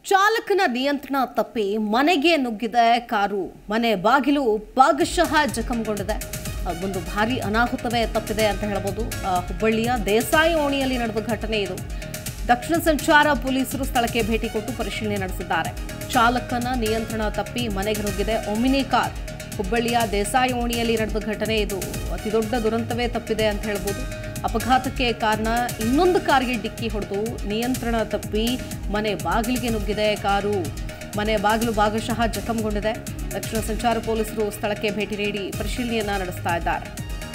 ಚಾಲಕನ ನಿಯಂತ್ರಣ ತಪ್ಪಿ ಮನೆಗೆ ನುಗ್ಗಿದೆ ಕಾರು ಮನೆ ಬಾಗಿಲು ಭಾಗಶಃ ಜಖಂಗೊಂಡಿದೆ ಒಂದು ಭಾರಿ ಅನಾಹುತವೇ ತಪ್ಪಿದೆ ಅಂತ ಹೇಳ್ಬೋದು ಆ, ಹುಬ್ಬಳ್ಳಿಯ ದೇಸಾಯಿ ಓಣಿಯಲ್ಲಿ ನಡೆದ ಘಟನೆ ಇದು ದಕ್ಷಿಣ ಸಂಚಾರ ಪೊಲೀಸರು ಸ್ಥಳಕ್ಕೆ ಭೇಟಿ ಕೊಟ್ಟು ಪರಿಶೀಲನೆ ನಡೆಸಿದ್ದಾರೆ ಚಾಲಕನ ನಿಯಂತ್ರಣ ತಪ್ಪಿ ಮನೆಗೆ ನುಗ್ಗಿದೆ ಒಮಿನಿ ಕಾರ್ ಹುಬ್ಬಳ್ಳಿಯ ದೇಸಾಯಿ ಓಣಿಯಲ್ಲಿ ನಡೆದ ಘಟನೆ ಇದು ಅತಿ ದೊಡ್ಡ ದುರಂತವೇ ತಪ್ಪಿದೆ ಅಂತ ಹೇಳ್ಬೋದು ಅಪಘಾತಕ್ಕೆ ಕಾರಣ ಇನ್ನೊಂದು ಕಾರ್ಗೆ ಡಿಕ್ಕಿ ಹೊಡೆದು ನಿಯಂತ್ರಣ ತಪ್ಪಿ ಮನೆ ಬಾಗಿಲಿಗೆ ನುಗ್ಗಿದೆ ಕಾರು ಮನೆ ಬಾಗಿಲು ಭಾಗಶಃ ಜಖಂಗೊಂಡಿದೆ ದಕ್ಷಿಣ ಸಂಚಾರ ಪೊಲೀಸರು ಸ್ಥಳಕ್ಕೆ ಭೇಟಿ ನೀಡಿ ಪರಿಶೀಲನೆಯನ್ನ ನಡೆಸ್ತಾ ಇದ್ದಾರೆ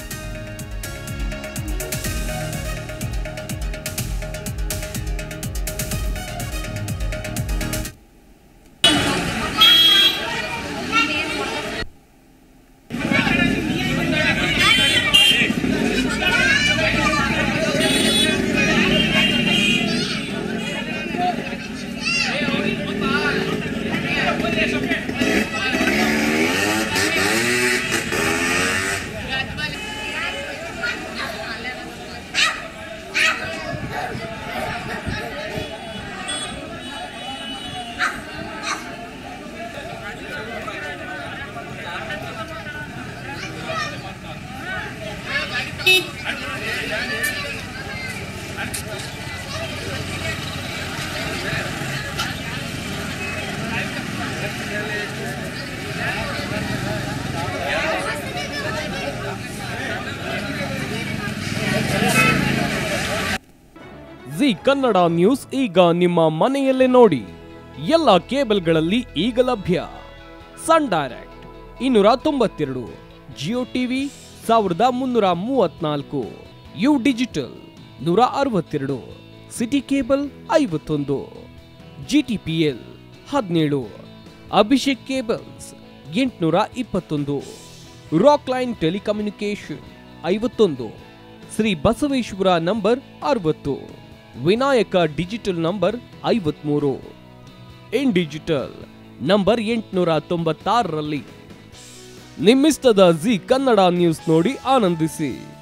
ಜಿ ಕನ್ನಡ ನ್ಯೂಸ್ ಈಗ ನಿಮ್ಮ ಮನೆಯಲ್ಲೇ ನೋಡಿ ಎಲ್ಲ ಕೇಬಲ್ಗಳಲ್ಲಿ ಈಗ ಲಭ್ಯ ಸನ್ ಡೈರೆಕ್ಟ್ ಇನ್ನೂರ ತೊಂಬತ್ತೆರಡು ಜಿಯೋ ಟಿವಿ ಸಾವಿರದ ಮುನ್ನೂರ ಮೂವತ್ನಾಲ್ಕು ಯು ಡಿಜಿಟಲ್ ನೂರ ಅರವತ್ತೆರಡು ಸಿಟಿ ಕೇಬಲ್ ಐವತ್ತೊಂದು ಜಿ ಟಿ ಪಿ ಎಲ್ ಹದಿನೇಳು ಅಭಿಷೇಕ್ ಕೇಬಲ್ಸ್ ಎಂಟುನೂರ ಇಪ್ಪತ್ತೊಂದು ರಾಕ್ ಲೈನ್ ಟೆಲಿಕಮ್ಯುನಿಕೇಶನ್ ಐವತ್ತೊಂದು ಶ್ರೀ ಬಸವೇಶ್ವರ ನಂಬರ್ ಅರವತ್ತು ವಿನಾಯಕ ಡಿಜಿಟಲ್ ನಂಬರ್ ಐವತ್ಮೂರು ಇನ್ ಡಿಜಿಟಲ್ ನಂಬರ್ ಎಂಟುನೂರ ತೊಂಬತ್ತಾರರಲ್ಲಿ ನಿಮ್ಮಿಸ್ತದ ಜಿ ಕನ್ನಡ ನ್ಯೂಸ್ ನೋಡಿ ಆನಂದಿಸಿ